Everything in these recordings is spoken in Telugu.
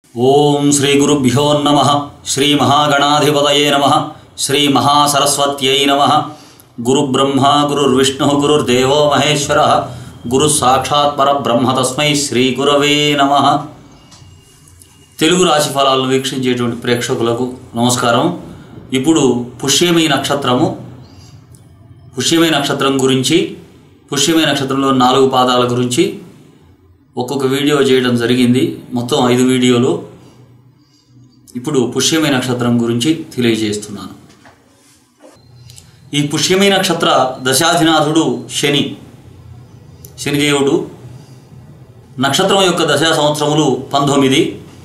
ఓం శ్రీ గురుభ్యో నమ శ్రీ మహాగణాధిపతయే నమ శ్రీ మహాసరస్వత్యై నమ గురుబ్రహ్మ గురుర్విష్ణు గురుర్దేవో మహేశ్వర గురు సాక్షాత్ పరబ్రహ్మ తస్మై శ్రీ గురవే నమ తెలుగు రాశి ఫలాలను వీక్షించేటువంటి ప్రేక్షకులకు నమస్కారం ఇప్పుడు పుష్యమి నక్షత్రము పుష్యమి నక్షత్రం గురించి పుష్యమి నక్షత్రంలో నాలుగు పాదాల గురించి ఒక్కొక్క వీడియో చేయడం జరిగింది మొత్తం ఐదు వీడియోలు ఇప్పుడు పుష్యమి నక్షత్రం గురించి తెలియజేస్తున్నాను ఈ పుష్యమి నక్షత్ర దశాధినాథుడు శని శనిదేవుడు నక్షత్రం యొక్క దశా సంవత్సరములు పంతొమ్మిది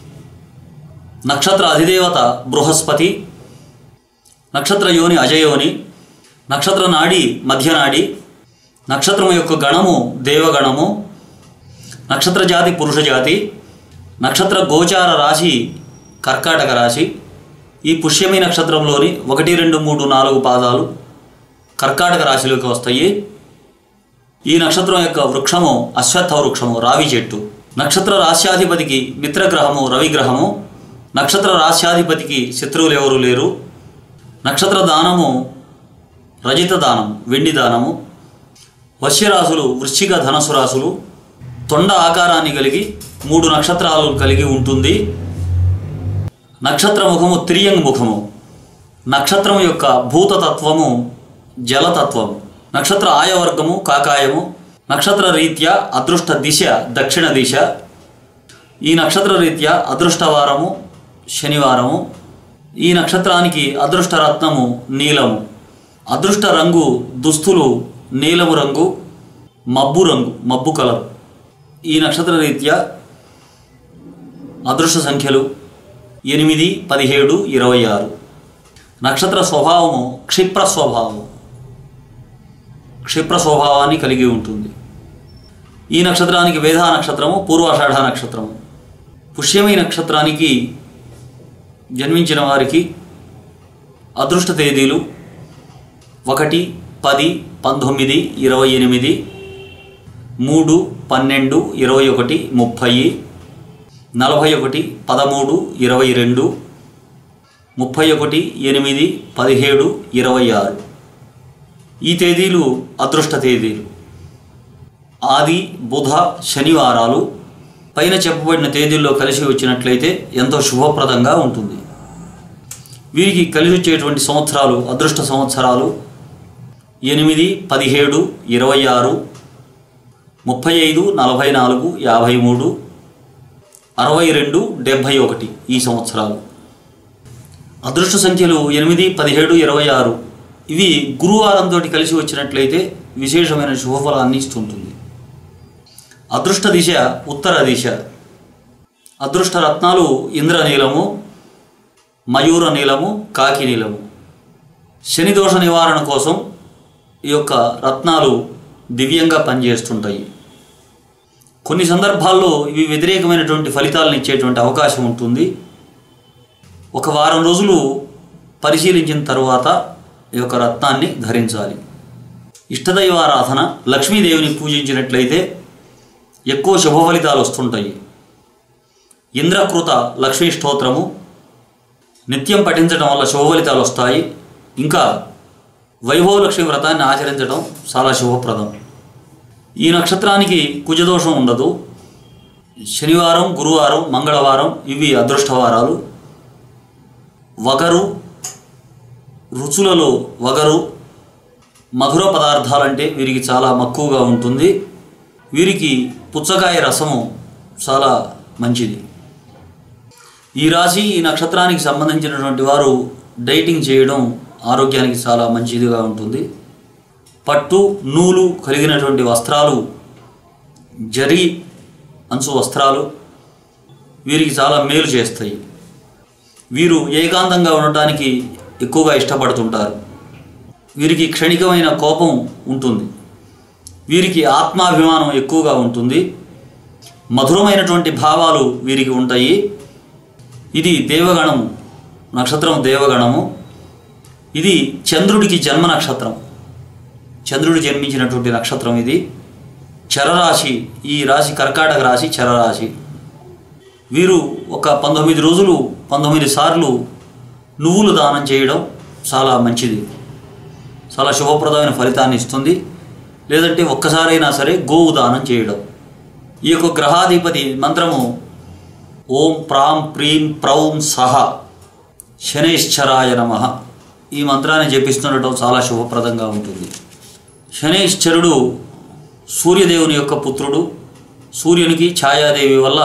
నక్షత్ర అధిదేవత బృహస్పతి నక్షత్ర యోని అజయోని నక్షత్ర నాడి మధ్యనాడి నక్షత్రం యొక్క గణము దేవగణము నక్షత్ర జాతి పురుష జాతి నక్షత్ర గోచార రాశి కర్కాటక రాశి ఈ పుష్యమి నక్షత్రంలోని ఒకటి రెండు మూడు నాలుగు పాదాలు కర్కాటక రాశిలోకి వస్తాయి ఈ నక్షత్రం యొక్క వృక్షము అశ్వత్థ వృక్షము రావి చెట్టు నక్షత్ర రాశ్యాధిపతికి మిత్రగ్రహము రవిగ్రహము నక్షత్ర రాశ్యాధిపతికి శత్రువులు ఎవరు లేరు నక్షత్ర దానము రజిత దానం వెండి దానము వశ్యరాశులు వృశ్చిక ధనసు రాశులు తొండ ఆకారాన్ని కలిగి మూడు నక్షత్రాలు కలిగి ఉంటుంది నక్షత్ర ముఖము త్రియంగ్ ముఖము నక్షత్రం యొక్క భూతతత్వము జలతత్వము నక్షత్ర ఆయవర్గము కాకాయము నక్షత్ర రీత్యా అదృష్ట దిశ దక్షిణ దిశ ఈ నక్షత్ర రీత్యా అదృష్టవారము శనివారము ఈ నక్షత్రానికి అదృష్ట రత్నము నీలము అదృష్ట రంగు దుస్తులు నీలము రంగు మబ్బు రంగు మబ్బు కలర్ ఈ నక్షత్ర రీత్యా అదృష్ట సంఖ్యలు ఎనిమిది పదిహేడు ఇరవై ఆరు నక్షత్ర స్వభావము క్షిప్ర స్వభావము క్షిప్ర స్వభావాన్ని కలిగి ఉంటుంది ఈ నక్షత్రానికి వేధా నక్షత్రము పూర్వాషాఢ నక్షత్రము పుష్యమి నక్షత్రానికి జన్మించిన వారికి అదృష్ట తేదీలు ఒకటి పది పంతొమ్మిది ఇరవై ఎనిమిది మూడు పన్నెండు ఇరవై ఒకటి ముప్పై నలభై ఒకటి పదమూడు ఇరవై రెండు ముప్పై ఒకటి ఎనిమిది పదిహేడు ఇరవై ఆరు ఈ తేదీలు అదృష్ట తేదీలు ఆది బుధ శనివారాలు పైన చెప్పబడిన తేదీల్లో కలిసి వచ్చినట్లయితే ఎంతో శుభప్రదంగా ఉంటుంది వీరికి కలిసి వచ్చేటువంటి సంవత్సరాలు అదృష్ట సంవత్సరాలు ఎనిమిది పదిహేడు ఇరవై ఆరు ముప్పై ఐదు నలభై నాలుగు యాభై మూడు అరవై రెండు డెబ్భై ఒకటి ఈ సంవత్సరాలు అదృష్ట సంఖ్యలు ఎనిమిది పదిహేడు ఇరవై ఆరు ఇవి గురువారంతో కలిసి వచ్చినట్లయితే విశేషమైన శుభఫలాన్ని ఇస్తుంటుంది అదృష్ట దిశ ఉత్తర దిశ అదృష్ట రత్నాలు ఇంద్రనీలము మయూర నీలము కాకి నీలము శని దోష నివారణ కోసం ఈ యొక్క రత్నాలు దివ్యంగా పనిచేస్తుంటాయి కొన్ని సందర్భాల్లో ఇవి వ్యతిరేకమైనటువంటి ఫలితాలను ఇచ్చేటువంటి అవకాశం ఉంటుంది ఒక వారం రోజులు పరిశీలించిన తరువాత ఈ యొక్క రత్నాన్ని ధరించాలి ఇష్టదైవారాధన లక్ష్మీదేవిని పూజించినట్లయితే ఎక్కువ శుభ ఫలితాలు వస్తుంటాయి ఇంద్రకృత లక్ష్మీ స్తోత్రము నిత్యం పఠించడం వల్ల శుభ ఫలితాలు వస్తాయి ఇంకా వైభవలక్ష్మి వ్రతాన్ని ఆచరించడం చాలా శుభప్రదం ఈ నక్షత్రానికి కుజదోషం ఉండదు శనివారం గురువారం మంగళవారం ఇవి అదృష్టవారాలు వగరు రుచులలో వగరు మధుర పదార్థాలంటే వీరికి చాలా మక్కువగా ఉంటుంది వీరికి పుచ్చకాయ రసము చాలా మంచిది ఈ రాశి ఈ నక్షత్రానికి సంబంధించినటువంటి వారు డైటింగ్ చేయడం ఆరోగ్యానికి చాలా మంచిదిగా ఉంటుంది పట్టు నూలు కలిగినటువంటి వస్త్రాలు జరి అంచు వస్త్రాలు వీరికి చాలా మేలు చేస్తాయి వీరు ఏకాంతంగా ఉండటానికి ఎక్కువగా ఇష్టపడుతుంటారు వీరికి క్షణికమైన కోపం ఉంటుంది వీరికి ఆత్మాభిమానం ఎక్కువగా ఉంటుంది మధురమైనటువంటి భావాలు వీరికి ఉంటాయి ఇది దేవగణము నక్షత్రం దేవగణము ఇది చంద్రుడికి జన్మ నక్షత్రం చంద్రుడు జన్మించినటువంటి నక్షత్రం ఇది చరరాశి ఈ రాశి కర్కాటక రాశి చరరాశి వీరు ఒక పంతొమ్మిది రోజులు పంతొమ్మిది సార్లు నువ్వులు దానం చేయడం చాలా మంచిది చాలా శుభప్రదమైన ఫలితాన్ని ఇస్తుంది లేదంటే ఒక్కసారైనా సరే గోవు దానం చేయడం ఈ యొక్క గ్రహాధిపతి మంత్రము ఓం ప్రాం ప్రీం ప్రౌం సహ శనైశ్చరాయ నమ ఈ మంత్రాన్ని జపిస్తుండటం చాలా శుభప్రదంగా ఉంటుంది శనైశ్చరుడు సూర్యదేవుని యొక్క పుత్రుడు సూర్యునికి ఛాయాదేవి వల్ల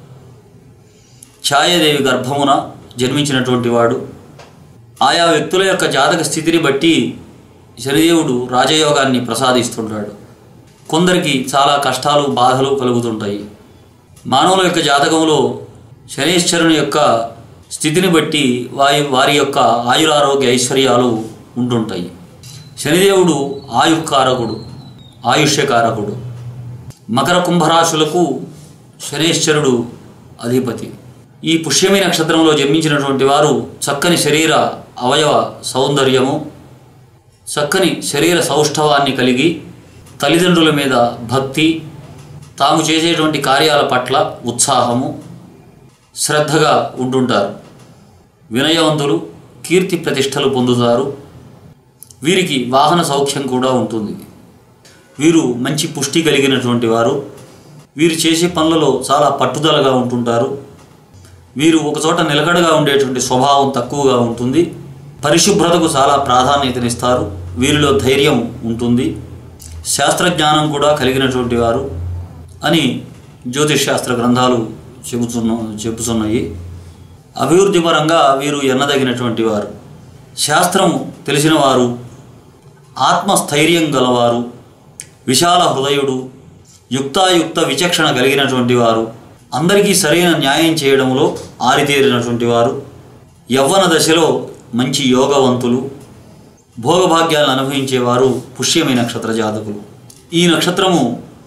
ఛాయాదేవి గర్భమున జన్మించినటువంటి వాడు ఆయా వ్యక్తుల యొక్క జాతక స్థితిని బట్టి శనిదేవుడు రాజయోగాన్ని ప్రసాదిస్తుంటాడు కొందరికి చాలా కష్టాలు బాధలు కలుగుతుంటాయి మానవుల యొక్క జాతకంలో శనీశ్వరుని యొక్క స్థితిని బట్టి వారి వారి యొక్క ఆయురారోగ్య ఐశ్వర్యాలు ఉంటుంటాయి శనిదేవుడు ఆయుకారకుడు ఆయుష్యకారకుడు మకర కుంభరాశులకు శనేశ్వరుడు అధిపతి ఈ పుష్యమి నక్షత్రంలో జన్మించినటువంటి వారు చక్కని శరీర అవయవ సౌందర్యము చక్కని శరీర సౌష్ఠవాన్ని కలిగి తల్లిదండ్రుల మీద భక్తి తాము చేసేటువంటి కార్యాల పట్ల ఉత్సాహము శ్రద్ధగా ఉంటుంటారు వినయవంతులు కీర్తి ప్రతిష్టలు పొందుతారు వీరికి వాహన సౌఖ్యం కూడా ఉంటుంది వీరు మంచి పుష్టి కలిగినటువంటి వారు వీరు చేసే పనులలో చాలా పట్టుదలగా ఉంటుంటారు వీరు ఒకచోట నిలకడగా ఉండేటువంటి స్వభావం తక్కువగా ఉంటుంది పరిశుభ్రతకు చాలా ప్రాధాన్యతనిస్తారు వీరిలో ధైర్యం ఉంటుంది శాస్త్రజ్ఞానం కూడా కలిగినటువంటి వారు అని జ్యోతిష్ శాస్త్ర గ్రంథాలు చెబుతున్న చెబుతున్నాయి అభివృద్ధి పరంగా వీరు ఎన్నదగినటువంటి వారు శాస్త్రము తెలిసిన వారు ఆత్మస్థైర్యం గలవారు విశాల హృదయుడు యుక్తాయుక్త విచక్షణ కలిగినటువంటి వారు అందరికీ సరైన న్యాయం చేయడంలో ఆరితేరినటువంటి వారు యవ్వన దశలో మంచి యోగవంతులు భోగభాగ్యాలను అనుభవించేవారు పుష్యమి నక్షత్ర జాతకులు ఈ నక్షత్రము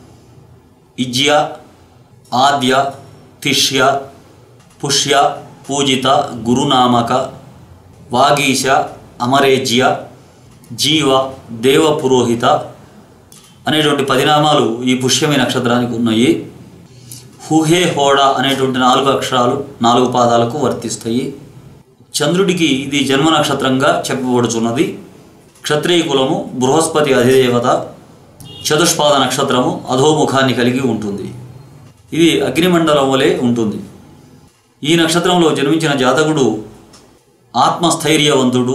ఇజ్య ఆద్య తిష్య పుష్య పూజిత గురునామక వాగీశ అమరేజ్య జీవ దేవ పురోహిత అనేటువంటి పదినామాలు ఈ పుష్యమి నక్షత్రానికి ఉన్నాయి హుహే హోడా అనేటువంటి నాలుగు అక్షరాలు నాలుగు పాదాలకు వర్తిస్తాయి చంద్రుడికి ఇది జన్మ నక్షత్రంగా చెప్పబడుచున్నది క్షత్రియ కులము బృహస్పతి అధిదేవత చతుష్పాద నక్షత్రము అధోముఖాన్ని కలిగి ఉంటుంది ఇది అగ్నిమండలం వలె ఉంటుంది ఈ నక్షత్రంలో జన్మించిన జాతకుడు ఆత్మస్థైర్యవంతుడు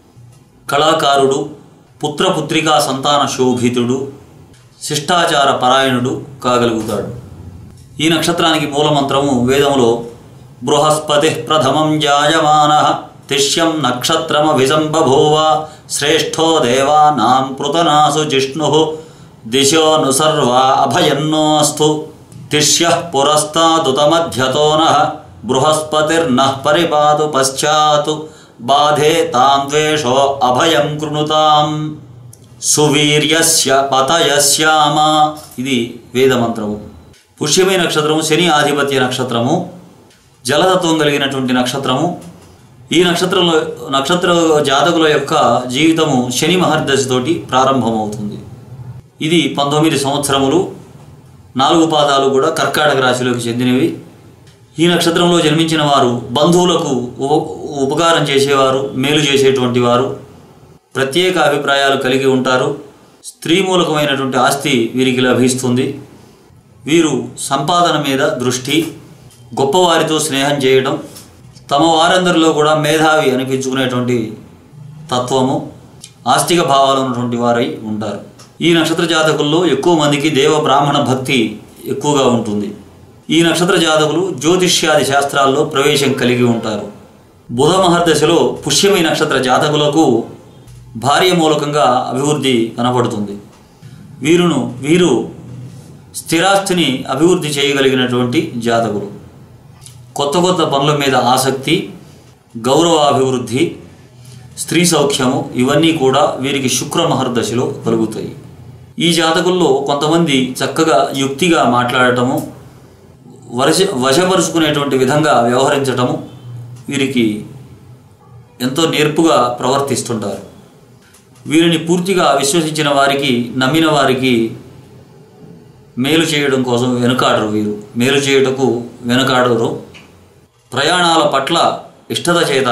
కళాకారుడు పుత్రపుత్రికా సంతాన శోభితుడు శిష్టాచార పరాయణుడు కాగలుగుతాడు ఈ నక్షత్రానికి మూలమంత్రము వేదములో బృహస్పతి ప్రథమం జాయమాన తిష్యం నక్షత్రమభిసంబభూవ శ్రేష్ఠో దేవానాం పృతనాసు జిష్ణు దిశోనుసర్వా అభయన్నోస్తు తిష్య పురస్తాదుతమధ్యతో నః బృహస్పతిర్నః పరిపాతు పశ్చాతు బాధే తాం ద్వేషో అభయం కృణుతాం సువీర్యస్య పతయస్యామ ఇది వేదమంత్రము పుష్యమి నక్షత్రము శని ఆధిపత్య నక్షత్రము జలతత్వం కలిగినటువంటి నక్షత్రము ఈ నక్షత్రంలో నక్షత్ర జాతకుల యొక్క జీవితము శని మహర్దశతోటి ప్రారంభమవుతుంది ఇది పంతొమ్మిది సంవత్సరములు నాలుగు పాదాలు కూడా కర్కాటక రాశిలోకి చెందినవి ఈ నక్షత్రంలో జన్మించిన వారు బంధువులకు ఉప ఉపకారం చేసేవారు మేలు చేసేటువంటి వారు ప్రత్యేక అభిప్రాయాలు కలిగి ఉంటారు స్త్రీ మూలకమైనటువంటి ఆస్తి వీరికి లభిస్తుంది వీరు సంపాదన మీద దృష్టి గొప్పవారితో స్నేహం చేయడం తమ వారందరిలో కూడా మేధావి అనిపించుకునేటువంటి తత్వము ఆస్తిక భావాలు ఉన్నటువంటి వారై ఉంటారు ఈ నక్షత్ర జాతకుల్లో ఎక్కువ మందికి దేవ బ్రాహ్మణ భక్తి ఎక్కువగా ఉంటుంది ఈ నక్షత్ర జాతకులు జ్యోతిష్యాది శాస్త్రాల్లో ప్రవేశం కలిగి ఉంటారు బుధ మహర్దశలో పుష్యమి నక్షత్ర జాతకులకు భార్య మూలకంగా అభివృద్ధి కనబడుతుంది వీరును వీరు స్థిరాస్తిని అభివృద్ధి చేయగలిగినటువంటి జాతకులు కొత్త కొత్త పనుల మీద ఆసక్తి గౌరవాభివృద్ధి స్త్రీ సౌఖ్యము ఇవన్నీ కూడా వీరికి శుక్ర మహర్దశలో కలుగుతాయి ఈ జాతకుల్లో కొంతమంది చక్కగా యుక్తిగా మాట్లాడటము వరస వశపరుచుకునేటువంటి విధంగా వ్యవహరించటము వీరికి ఎంతో నేర్పుగా ప్రవర్తిస్తుంటారు వీరిని పూర్తిగా విశ్వసించిన వారికి నమ్మిన వారికి మేలు చేయడం కోసం వెనుకాడరు వీరు మేలు చేయుటకు వెనుకాడరు ప్రయాణాల పట్ల ఇష్టత చేత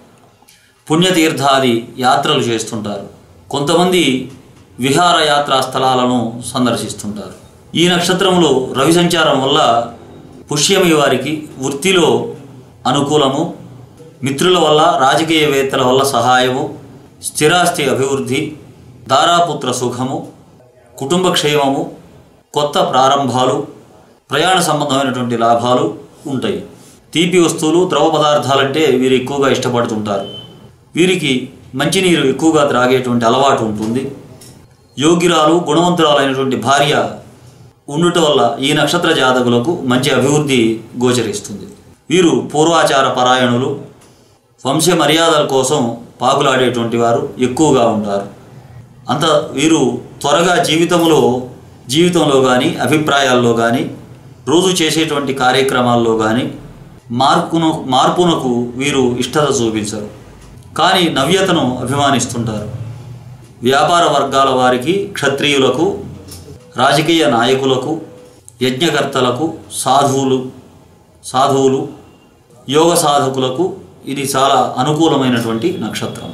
పుణ్యతీర్థాది యాత్రలు చేస్తుంటారు కొంతమంది విహారయాత్రా స్థలాలను సందర్శిస్తుంటారు ఈ నక్షత్రంలో రవి సంచారం వల్ల పుష్యమి వారికి వృత్తిలో అనుకూలము మిత్రుల వల్ల రాజకీయవేత్తల వల్ల సహాయము స్థిరాస్తి అభివృద్ధి దారాపుత్ర సుఖము కుటుంబ క్షేమము కొత్త ప్రారంభాలు ప్రయాణ సంబంధమైనటువంటి లాభాలు ఉంటాయి తీపి వస్తువులు ద్రవ పదార్థాలంటే వీరు ఎక్కువగా ఇష్టపడుతుంటారు వీరికి మంచినీరు ఎక్కువగా త్రాగేటువంటి అలవాటు ఉంటుంది యోగ్యురాలు గుణవంతురాలైనటువంటి భార్య ఉండుట వల్ల ఈ నక్షత్ర జాతకులకు మంచి అభివృద్ధి గోచరిస్తుంది వీరు పూర్వాచార పరాయణులు వంశ మర్యాదల కోసం పాకులాడేటువంటి వారు ఎక్కువగా ఉంటారు అంత వీరు త్వరగా జీవితంలో జీవితంలో కానీ అభిప్రాయాల్లో కానీ రోజు చేసేటువంటి కార్యక్రమాల్లో కానీ మార్పును మార్పునకు వీరు ఇష్టత చూపించరు కానీ నవ్యతను అభిమానిస్తుంటారు వ్యాపార వర్గాల వారికి క్షత్రియులకు రాజకీయ నాయకులకు యజ్ఞకర్తలకు సాధువులు సాధువులు యోగ సాధకులకు ఇది చాలా అనుకూలమైనటువంటి నక్షత్రం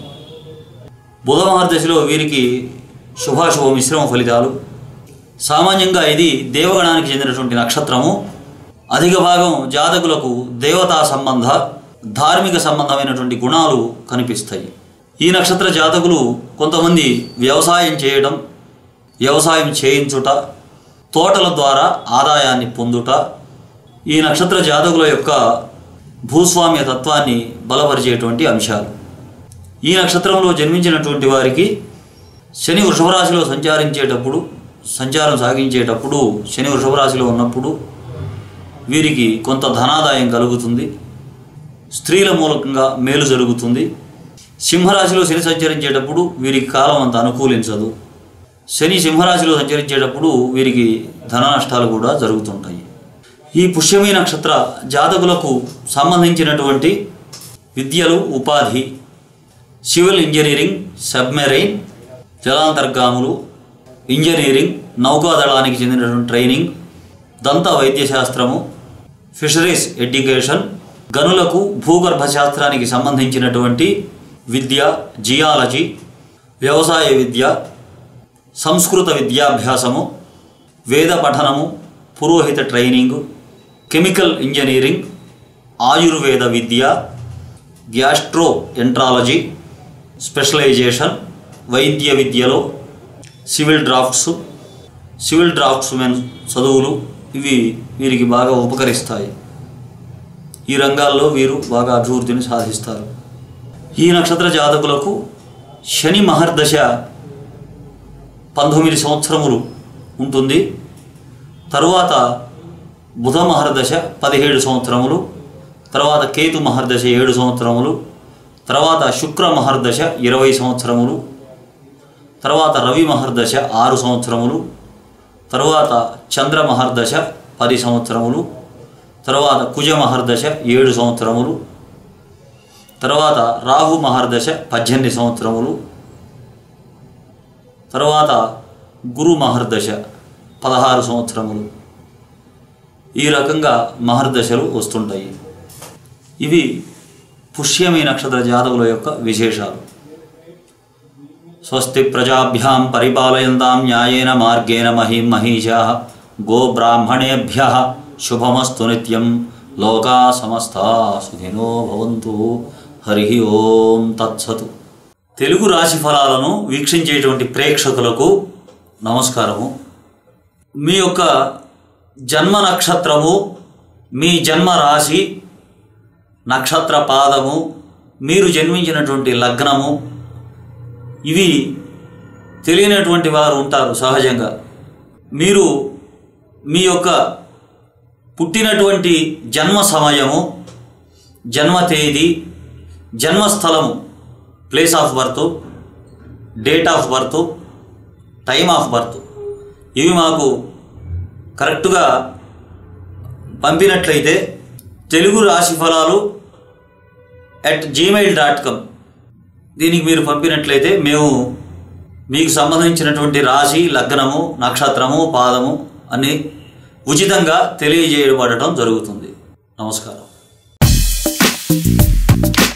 బుధ మహర్దశలో వీరికి శుభాశుభ మిశ్రమ ఫలితాలు సామాన్యంగా ఇది దేవగణానికి చెందినటువంటి నక్షత్రము అధిక భాగం జాతకులకు దేవతా సంబంధ ధార్మిక సంబంధమైనటువంటి గుణాలు కనిపిస్తాయి ఈ నక్షత్ర జాతకులు కొంతమంది వ్యవసాయం చేయడం వ్యవసాయం చేయించుట తోటల ద్వారా ఆదాయాన్ని పొందుట ఈ నక్షత్ర జాతకుల యొక్క భూస్వామ్య తత్వాన్ని బలపరిచేటువంటి అంశాలు ఈ నక్షత్రంలో జన్మించినటువంటి వారికి శని వృషభ రాశిలో సంచారించేటప్పుడు సంచారం సాగించేటప్పుడు శని వృషభ రాశిలో ఉన్నప్పుడు వీరికి కొంత ధనాదాయం కలుగుతుంది స్త్రీల మూలకంగా మేలు జరుగుతుంది సింహరాశిలో శని సంచరించేటప్పుడు వీరికి కాలం అంత అనుకూలించదు శని సింహరాశిలో సంచరించేటప్పుడు వీరికి ధన నష్టాలు కూడా జరుగుతుంటాయి ఈ పుష్యమి నక్షత్ర జాతకులకు సంబంధించినటువంటి విద్యలు ఉపాధి సివిల్ ఇంజనీరింగ్ సబ్మెరైన్ జలాంతర్గాములు ఇంజనీరింగ్ నౌకాదళానికి చెందినటువంటి ట్రైనింగ్ దంత వైద్యశాస్త్రము ఫిషరీస్ ఎడ్యుకేషన్ గనులకు భూగర్భ శాస్త్రానికి సంబంధించినటువంటి విద్య జియాలజీ వ్యవసాయ విద్య సంస్కృత విద్యాభ్యాసము వేద పఠనము పురోహిత ట్రైనింగు కెమికల్ ఇంజనీరింగ్ ఆయుర్వేద విద్య గ్యాస్ట్రో ఎంట్రాలజీ స్పెషలైజేషన్ వైద్య విద్యలో సివిల్ డ్రాఫ్ట్స్ సివిల్ డ్రాఫ్ట్స్మెన్ చదువులు ఇవి వీరికి బాగా ఉపకరిస్తాయి ఈ రంగాల్లో వీరు బాగా అభివృద్ధిని సాధిస్తారు ఈ నక్షత్ర జాతకులకు శని మహర్దశ పంతొమ్మిది సంవత్సరములు ఉంటుంది తరువాత బుధ మహర్దశ పదిహేడు సంవత్సరములు తర్వాత కేతు మహర్దశ ఏడు సంవత్సరములు తర్వాత శుక్ర మహర్దశ ఇరవై సంవత్సరములు తర్వాత రవి మహర్దశ ఆరు సంవత్సరములు తరువాత చంద్ర మహర్దశ పది సంవత్సరములు తర్వాత కుజ మహర్దశ ఏడు సంవత్సరములు తర్వాత రాహు మహర్దశ పద్దెనిమిది సంవత్సరములు తర్వాత గురు మహర్దశ పదహారు సంవత్సరములు ఈ రకంగా మహర్దశలు వస్తుంటాయి ఇవి పుష్యమి నక్షత్ర జాతకుల యొక్క విశేషాలు స్వస్తి ప్రజాభ్యాం పరిపాలయంతాం న్యాయేన మార్గేణ మహిం మహిషా గోబ్రాహ్మణేభ్య శుభమస్తు నిత్యం లోకా సమస్తా సుఖినో భవంతు హరి ఓం తత్సతు తెలుగు రాశి ఫలాలను వీక్షించేటువంటి ప్రేక్షకులకు నమస్కారము మీ యొక్క జన్మ నక్షత్రము మీ జన్మ రాశి నక్షత్ర పాదము మీరు జన్మించినటువంటి లగ్నము ఇవి తెలియనటువంటి వారు ఉంటారు సహజంగా మీరు మీ యొక్క పుట్టినటువంటి జన్మ సమయము జన్మ తేదీ జన్మస్థలము place of birth date of birth time of birth ఇవి మాకు కరెక్ట్గా పంపినట్లయితే తెలుగు రాశి ఫలాలు అట్ జీమెయిల్ డాట్ కామ్ దీనికి మీరు పంపినట్లయితే మేము మీకు సంబంధించినటువంటి రాశి లగ్నము నక్షత్రము పాదము అని ఉచితంగా తెలియజేయబడటం జరుగుతుంది నమస్కారం